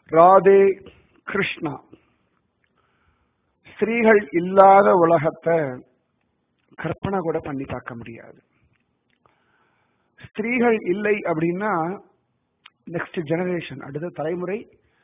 ராதே கிருஷ்ணா ஸ்திரீகள் இல்லாத உலகத்தை கற்பனை கூட பண்ணி பார்க்க முடியாது ஸ்திரீகள் இல்லை அப்படின்னா நெக்ஸ்ட் ஜெனரேஷன் அடுத்த தலைமுறை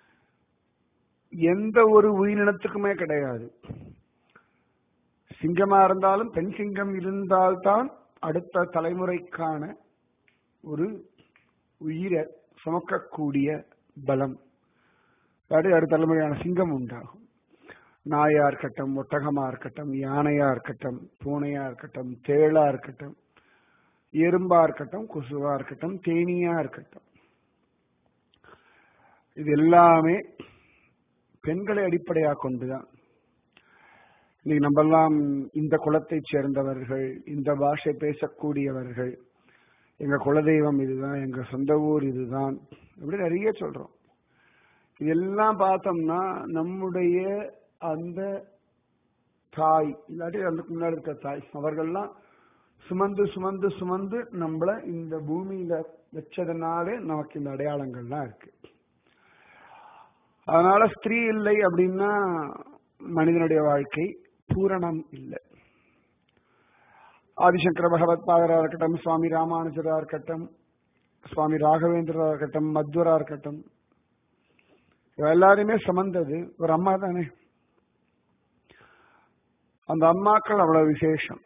எந்த ஒரு உயிரினத்துக்குமே கிடையாது சிங்கமா இருந்தாலும் பெண் சிங்கம் இருந்தால்தான் அடுத்த தலைமுறைக்கான ஒரு உயிரை சுமக்கக்கூடிய பலம் அதாவது அடுத்த தலைமுறையான சிங்கம் உண்டாகும் நாயா இருக்கட்டும் ஒட்டகமா இருக்கட்டும் யானையா இருக்கட்டும் பூனையா இருக்கட்டும் தேளா இருக்கட்டும் எறும்பா இருக்கட்டும் கொசுவா இருக்கட்டும் தேனியா இருக்கட்டும் இது எல்லாமே பெண்களை அடிப்படையாக கொண்டுதான் இன்னைக்கு நம்மெல்லாம் இந்த குலத்தை சேர்ந்தவர்கள் இந்த பாஷை பேசக்கூடியவர்கள் எங்க குலதெய்வம் இதுதான் எங்க சொந்த ஊர் இதுதான் இப்படி நிறைய சொல்றோம் இதெல்லாம் பார்த்தோம்னா நம்முடைய அந்த தாய் இல்லாட்டி அதுக்கு முன்னாடி இருக்க தாய் அவர்கள்லாம் சுமந்து சுமந்து சுமந்து நம்மள இந்த பூமியில வச்சதுனாலே நமக்கு இந்த அடையாளங்கள்லாம் இருக்கு அதனால ஸ்திரீ இல்லை அப்படின்னா மனிதனுடைய வாழ்க்கை பூரணம் இல்லை ஆதிசங்கர பகவத் பாதரா இருக்கட்டும் சுவாமி ராமானுஜரா இருக்கட்டும் சுவாமி ராகவேந்திரா இருக்கட்டும் மத்வரா இருக்கட்டும் எல்லாருமே சுமந்தது ஒரு அம்மா தானே அந்த அம்மாக்கள் அவ்வளவு விசேஷம்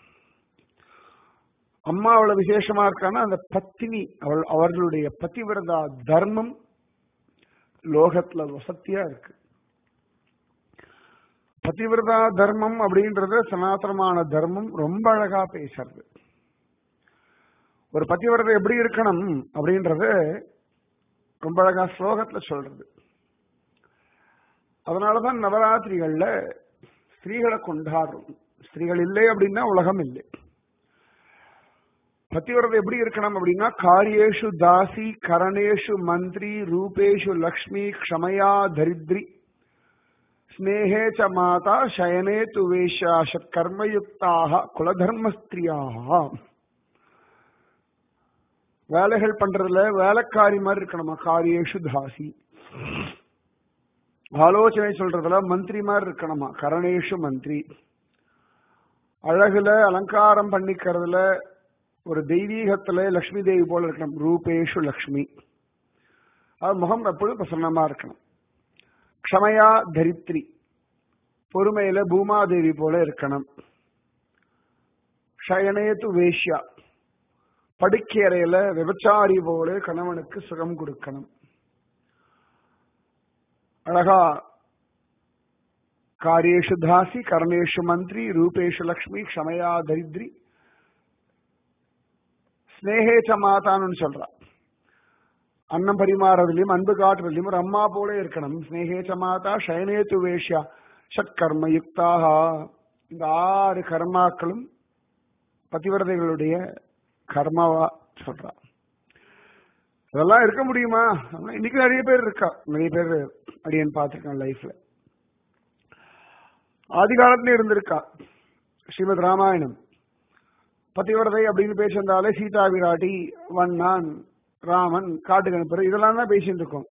அம்மா அவ்வளவு விசேஷமா இருக்கான்னா அந்த பத்தினி அவள் அவர்களுடைய பதிவிரதா தர்மம் லோகத்துல வசத்தியா இருக்கு பதிவிரதா தர்மம் அப்படின்றது சனாதனமான தர்மம் ரொம்ப அழகா பேசுறது ஒரு பதிவிரதை எப்படி இருக்கணும் அப்படின்றது ரொம்ப அழகா ஸ்லோகத்துல சொல்றது அதனாலதான் நவராத்திரிகள்ல ஸ்திரீகளை கொண்டாடுறோம் ஸ்திரீகள் இல்லை அப்படின்னா உலகம் இல்லை பத்திவிரதை எப்படி இருக்கணும் அப்படின்னா காரியேஷு தாசி கரணேஷு மந்திரி ரூபேஷு லக்ஷ்மி க்ஷமயா தரித்ரி ஸ்னேகே ச மாதா சயனே து வேஷாஷ கர்மயுக்தாக குலதர்மஸ்திரியாக வேலைகள் பண்றதுல வேலைக்காரி மாதிரி இருக்கணுமா காரியேஷு தாசி ஆலோசனை சொல்றதுல மந்திரி மாதிரி இருக்கணுமா கரணேஷு மந்திரி அழகுல அலங்காரம் பண்ணிக்கிறதுல ஒரு தெய்வீகத்துல லக்ஷ்மி தேவி போல இருக்கணும் ரூபேஷு லக்ஷ்மி அது முகம் எப்பொழுதும் பிரசன்னமா இருக்கணும் க்ஷமையா தரித்ரி பொறுமையில பூமாதேவி போல இருக்கணும் ஷயனேத்து வேஷ்யா படுக்கையறையில விபச்சாரி போல கணவனுக்கு சுகம் கொடுக்கணும் அழகா காரியேஷு தாசி கர்ணேஷு மந்திரி ரூபேஷு லக்ஷ்மி க்ஷமையா தரித்ரி ஸ்னேகேச்ச மாதான்னு சொல்றா அன்னம் பரிமாறதுலயும் அன்பு காட்டுறதுலயும் ஒரு அம்மா போல இருக்கணும் ஸ்னேகேச்ச மாதா ஷயனேத்து வேஷ்யா ஷட்கர்ம யுக்தாக இந்த ஆறு கர்மாக்களும் பதிவிரதைகளுடைய கர்மாவா சொல்றா இதெல்லாம் இருக்க முடியுமா இன்னைக்கு நிறைய பேர் இருக்கா நிறைய பேர் அடியன் பார்த்திருக்கேன் லைஃப்ல ஆதி காலத்துல இருந்திருக்கா ஸ்ரீமத் ராமாயணம் பதிவிரதை அப்படின்னு பேசியிருந்தாலே சீதா விராட்டி வண்ணான் ராமன் காட்டுக்கு அனுப்புறது இதெல்லாம் தான் பேசிட்டு இருக்கோம்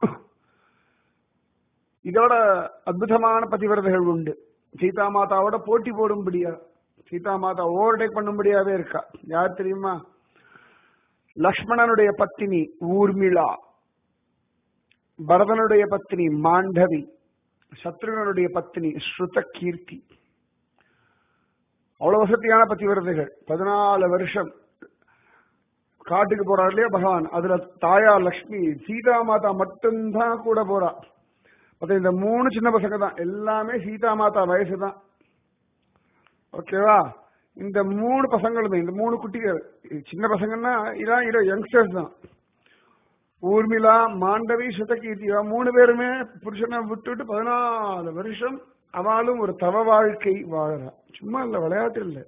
இதோட அற்புதமான பதிவிரதைகள் உண்டு சீதா மாதாவோட போட்டி போடும்படியா சீதா மாதா ஓவர்டேக் பண்ணும்படியாவே இருக்கா யார் தெரியுமா லக்ஷ்மணனுடைய பத்தினி ஊர்மிளா பரதனுடைய பத்தினி மாண்டவி சத்ருகனுடைய பத்தினி ஸ்ருத கீர்த்தி அவ்வளவு வசதியான பத்திவிரதைகள் பதினாலு வருஷம் காட்டுக்கு போறாரு இல்லையா பகவான் அதுல தாயா லக்ஷ்மி சீதா மாதா மட்டும்தான் கூட போறா மத்த இந்த மூணு சின்ன பசங்க தான் எல்லாமே சீதா மாதா வயசு தான் ஓகேவா இந்த மூணு பசங்களுமே இந்த மூணு குட்டிகள் சின்ன பசங்கன்னா இதான் இதோ யங்ஸ்டர்ஸ் தான் ஊர்மிளா மாண்டவி சுதகீர்த்தி மூணு பேருமே புருஷனை விட்டுட்டு பதினாலு வருஷம் அவளும் ஒரு தவ வாழ்க்கை வாழறா சும்மா இல்ல விளையாட்டு இல்லை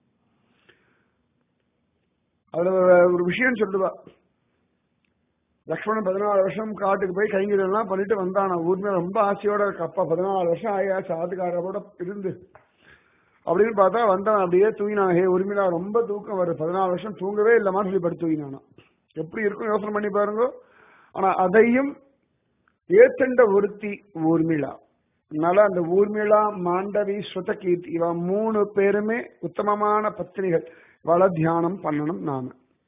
அதுல ஒரு விஷயம் சொல்லுவா லக்ஷ்மணன் பதினாலு வருஷம் காட்டுக்கு போய் கைங்கெல்லாம் பண்ணிட்டு வந்தானா ஊர்மையில ரொம்ப ஆசையோட இருக்கு அப்பா பதினாலு வருஷம் ஆயாச்சு ஆத்துக்காரோட இருந்து அப்படின்னு பார்த்தா வந்தான் அப்படியே தூங்கினான் ஹே உரிமையில ரொம்ப தூக்கம் வருது பதினாலு வருஷம் தூங்கவே இல்லமா சொல்லி படுத்து தூங்கினானா எப்படி இருக்கும் யோசனை பண்ணி பாருங்க ஆனா அதையும் ஏத்தண்ட ஒருத்தி ஊர்மிளா அதனால அந்த ஊர்மிளா மாண்டவி ஸ்ருதகீர்த்தி இவ மூணு பேருமே உத்தமமான பத்தினிகள் இவள தியானம் பண்ணணும் நாம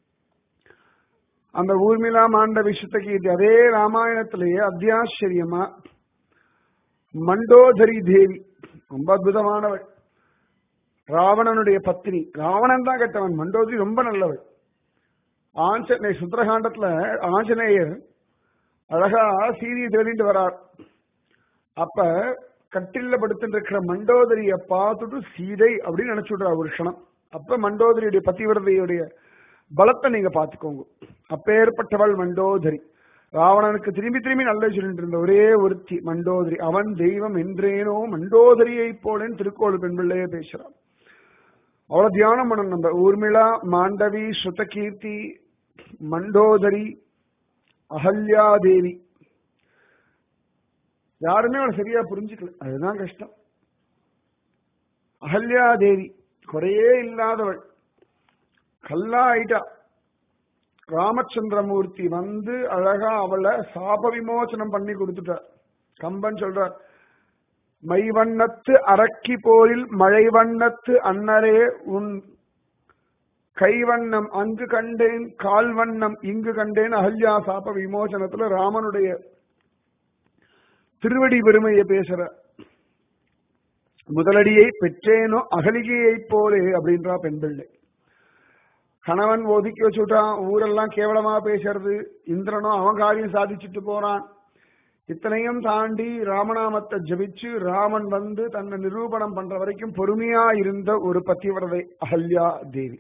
அந்த ஊர்மிளா மாண்டவி ஸ்ருதகீர்த்தி அதே ராமாயணத்திலேயே அத்தியாச்சரியமா மண்டோதரி தேவி ரொம்ப அற்புதமானவள் ராவணனுடைய பத்தினி ராவணன் தான் கெட்டவன் மண்டோதரி ரொம்ப நல்லவள் ஆஞ்சநேய சுந்தரகாண்டத்துல ஆஞ்சநேயர் அழகா சீதையை தேடிட்டு வரார் அப்ப கட்டில படுத்துட்டு இருக்கிற மண்டோதரிய பார்த்துட்டு சீதை அப்படின்னு நினைச்சு விடுறார் ஒரு க்ஷணம் அப்ப மண்டோதரியுடைய பத்திவிரதையுடைய பலத்தை நீங்க பாத்துக்கோங்க அப்பேற்பட்டவள் மண்டோதரி ராவணனுக்கு திரும்பி திரும்பி நல்ல சொல்லிட்டு இருந்த ஒரே ஒருத்தி மண்டோதரி அவன் தெய்வம் என்றேனோ மண்டோதரியை போலன்னு திருக்கோள் பெண் பிள்ளையே பேசுறான் அவ்வளவு தியானம் பண்ணணும் நம்ம ஊர்மிளா மாண்டவி ஸ்ருதகீர்த்தி மண்டோதரி அகல்யா தேவி யாருமே அவளை சரியா புரிஞ்சுக்கல அதுதான் கஷ்டம் அகல்யா தேவி குறையே இல்லாதவள் கல்லா ஆயிட்டா ராமச்சந்திரமூர்த்தி வந்து அழகா அவளை சாப விமோசனம் பண்ணி கொடுத்துட்டார் கம்பன் சொல்றார் மை வண்ணத்து அரக்கி போரில் மழை வண்ணத்து அன்னரே உன் கைவண்ணம் அங்கு கண்டேன் கால் வண்ணம் இங்கு கண்டேன் அகல்யா சாப விமோசனத்துல ராமனுடைய திருவடி பெருமையை பேசுற முதலடியை பெற்றேனோ அகலிகையைப் போலே அப்படின்றா பெண் பிள்ளை கணவன் ஒதுக்கி வச்சுட்டான் ஊரெல்லாம் கேவலமா பேசுறது இந்திரனும் அவன் காரியம் சாதிச்சுட்டு போறான் இத்தனையும் தாண்டி ராமநாமத்தை ஜபிச்சு ராமன் வந்து தன்னை நிரூபணம் பண்ற வரைக்கும் பொறுமையா இருந்த ஒரு பத்திவிரதை அகல்யா தேவி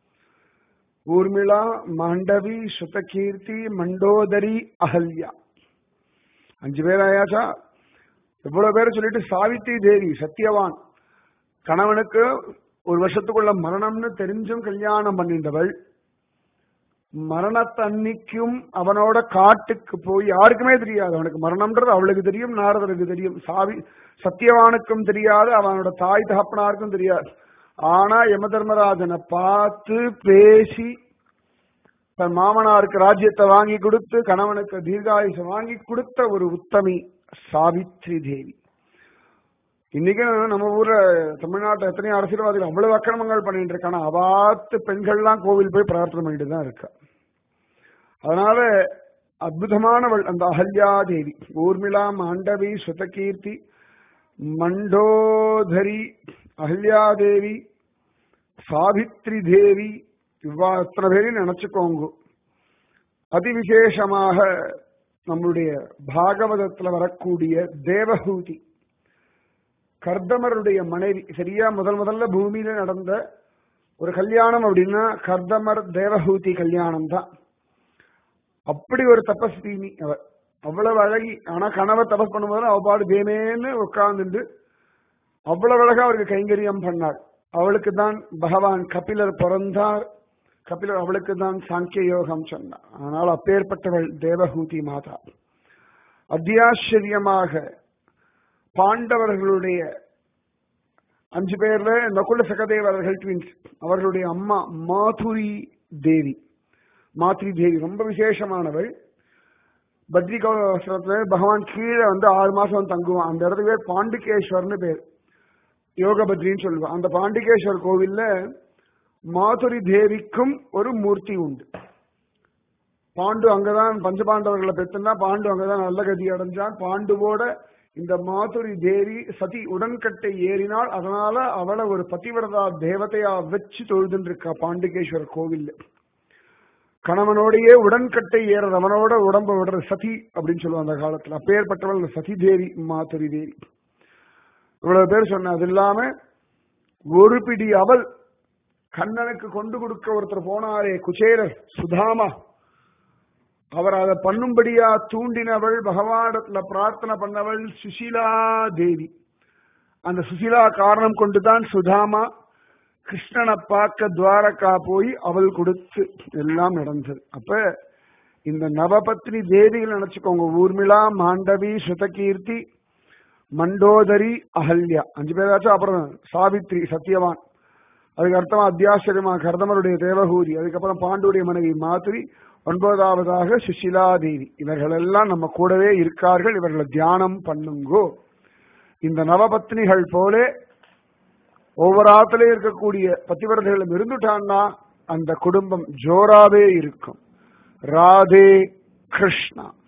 ஊர்மிளா மாண்டவி சுதகீர்த்தி மண்டோதரி அகல்யா அஞ்சு பேர் ஆயாச்சா எவ்வளவு பேர் சொல்லிட்டு சாவித்ரி தேவி சத்தியவான் கணவனுக்கு ஒரு வருஷத்துக்குள்ள மரணம்னு தெரிஞ்சும் கல்யாணம் பண்ணின்றவள் மரணத்தன்னைக்கும் அவனோட காட்டுக்கு போய் யாருக்குமே தெரியாது அவனுக்கு மரணம்ன்றது அவளுக்கு தெரியும் நாரதருக்கு தெரியும் சாவி சத்தியவானுக்கும் தெரியாது அவனோட தாய் தகப்பனாருக்கும் தெரியாது ஆனா யம தர்மராஜனை பார்த்து பேசி தன் மாமனாருக்கு ராஜ்யத்தை வாங்கி கொடுத்து கணவனுக்கு தீர்காயுசை வாங்கி கொடுத்த ஒரு உத்தமி சாவித்ரி தேவி இன்னைக்கு நம்ம ஊர்ல தமிழ்நாட்டில் எத்தனையோ அரசியல்வாதிகள் அவ்வளவு அக்கிரமங்கள் பண்ணிட்டு இருக்காங்க அவாத்து பெண்கள்லாம் கோவில் போய் பிரார்த்தனை பண்ணிட்டு தான் இருக்கா அதனால அற்புதமானவள் அந்த அகல்யா தேவி ஊர்மிளா மாண்டவி சுதகீர்த்தி மண்டோதரி அகல்யா தேவி சாவித்ரி தேவி இவ்வா அத்தனை பேரையும் நினைச்சுக்கோங்க அதிவிசேஷமாக நம்முடைய பாகவதத்துல வரக்கூடிய தேவஹூதி கர்தமருடைய மனைவி சரியா முதல் முதல்ல பூமியில நடந்த ஒரு கல்யாணம் அப்படின்னா கர்தமர் தேவஹூதி கல்யாணம் தான் அப்படி ஒரு தபஸ்வினி அவ அவ்வளவு அழகி ஆனா கணவர் தபஸ் பண்ணும்போது அவ பாடு தேமேன்னு உட்கார்ந்துட்டு அவ்வளவு அழகா அவருக்கு கைங்கரியம் பண்ணாள் அவளுக்கு தான் பகவான் கபிலர் பிறந்தார் கபிலர் அவளுக்கு தான் சாங்கிய யோகம் சொன்னார் ஆனால் அப்பேற்பட்டவள் தேவஹூதி மாதா அத்தியாச்சரியமாக பாண்டவர்களுடைய அஞ்சு பேர்ல நகுல சகதேவர்கள் ட்வின்ஸ் அவர்களுடைய அம்மா மாதுரி தேவி மாத்ரி தேவி ரொம்ப விசேஷமானவள் பத்ரிகாசுரத்துல பகவான் கீழே வந்து ஆறு மாசம் வந்து தங்குவான் அந்த இடத்துக்கு பேர் பாண்டிகேஸ்வர்னு பேர் யோகபத்ரின்னு சொல்லுவான் அந்த பாண்டிகேஸ்வர் கோவில்ல மாதுரி தேவிக்கும் ஒரு மூர்த்தி உண்டு பாண்டு அங்கதான் பஞ்சபாண்டவர்களை பெற்றுனா பாண்டு அங்கதான் நல்ல கதி அடைஞ்சான் பாண்டுவோட இந்த மாதுரி தேவி சதி உடன்கட்டை ஏறினால் அதனால அவளை ஒரு பதிவிரதா தேவதையா வச்சு தொழுதுன்னு இருக்கா பாண்டிகேஸ்வரர் கோவில்ல கணவனோடையே உடன்கட்டை ஏறது அவனோட உடம்ப விடுற சதி அப்படின்னு சொல்லுவாங்க அந்த காலத்துல அப்பேற்பட்டவள் சதி தேவி மாதுரி தேவி இவ்வளவு பேர் சொன்ன அது இல்லாம ஒரு பிடி அவள் கண்ணனுக்கு கொண்டு கொடுக்க ஒருத்தர் போனாரே குச்சேரர் சுதாமா அவர் அதை பண்ணும்படியா தூண்டினவள் பகவானத்துல பிரார்த்தனை பண்ணவள் சுசீலா தேவி அந்த சுசீலா காரணம் கொண்டுதான் சுதாமா கிருஷ்ணனை பார்க்க துவாரகா போய் அவள் கொடுத்து எல்லாம் நடந்தது அப்ப இந்த நவபத்னி தேவிகள் நினைச்சுக்கோங்க ஊர்மிளா மாண்டவி சுதகீர்த்தி மண்டோதரி அகல்யா அஞ்சு பேராச்சும் அப்புறம் சாவித்ரி சத்யவான் அதுக்கு அர்த்தமா அத்தியாச்சரியமா கர்தமருடைய தேவகூதி அதுக்கப்புறம் பாண்டுடைய மனைவி மாத்திரி ஒன்பதாவதாக சுஷிலா தேவி இவர்கள் எல்லாம் நம்ம கூடவே இருக்கார்கள் இவர்களை தியானம் பண்ணுங்கோ இந்த நவபத்னிகள் போல ஒவ்வொரு ஆத்திலையும் இருக்கக்கூடிய பத்திவரதைகளும் இருந்துட்டான்னா அந்த குடும்பம் ஜோராவே இருக்கும் ராதே கிருஷ்ணா